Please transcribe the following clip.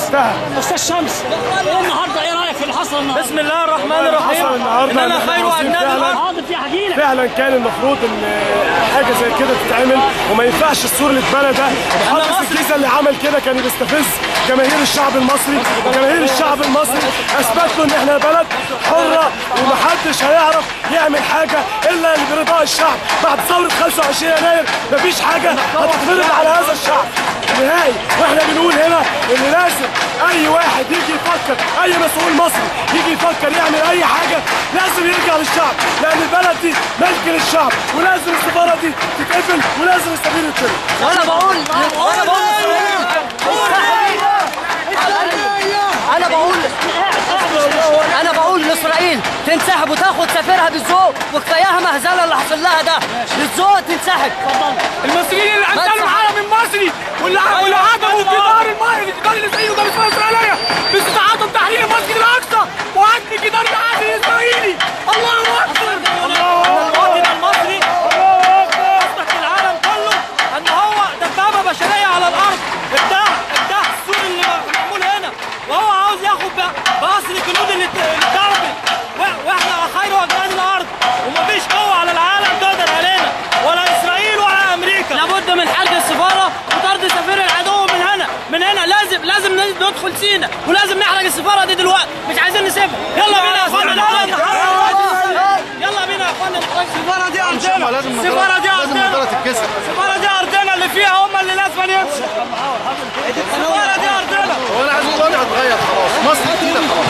انتهى استاذ شمس ايه النهارده ايه رايك في اللي حصل النهارده؟ بسم الله الرحمن حصل الرحيم النهارده اننا إن إحنا خير عاوزين ابناء فعلاً الارض حاضر في هجيلك فعلا كان المفروض ان حاجه زي كده تتعمل وما ينفعش السور اللي اتبنى ده محافظ مصر. الجيزه اللي عمل كده كان بيستفز جماهير الشعب المصري وجماهير الشعب المصري اثبت له ان احنا بلد حره ومحدش هيعرف يعمل حاجه الا اللي برضاء الشعب بعد ثوره 25 يناير مفيش حاجه هتتفرض على هذا الشعب نهائي واحنا بنقول هنا ان لازم اي واحد يجي يفكر اي مسؤول مصري يجي يفكر يعمل اي حاجه لازم يرجع للشعب لان البلد دي ملك للشعب ولازم السفاره دي تتقفل ولازم السفير يتقفل وانا بقول وانا بقول انا بقول انا بقول لاسرائيل تنسحب وتاخد سفيرها بالذوق وكفاياها مهزله اللي حصل لها ده بالذوق تنسحب المصريين اللي ما قتلوا تسمع. العالم المصري واللي واللي هدموا جدار الماء الجدار الاسرائيلي وجدار الاسرائيليه باستطاعتهم تحرير المسجد الاقصى وهدم جدار العهد الاسرائيلي الله اكبر المواطن المصري اثبت للعالم كله ان هو دبابه بشريه على الارض افتح افتح السور اللي معمول هنا وهو عاوز ياخد ب- باصل الجنود اللي ات- اللي اتضربت و- واحنا خير ابناء الارض ومفيش قوه على العالم تقدر علينا ولا اسرائيل ولا امريكا لابد من حرق السفاره وطرد سفير العدو من هنا من هنا لازم لازم ندخل سينا ولازم نحرق السفاره دي دلوقتي مش عايزين نسيبها يلا بينا يا اخوانا يلا بينا يا اخوانا السفاره دي ارضنا السفاره دي ارضنا السفاره دي ارضنا اللي فيها هم اللي لازم يمشوا السفاره دي ارضنا وانا عايز الوضع يتغير خلاص مصر كده خلاص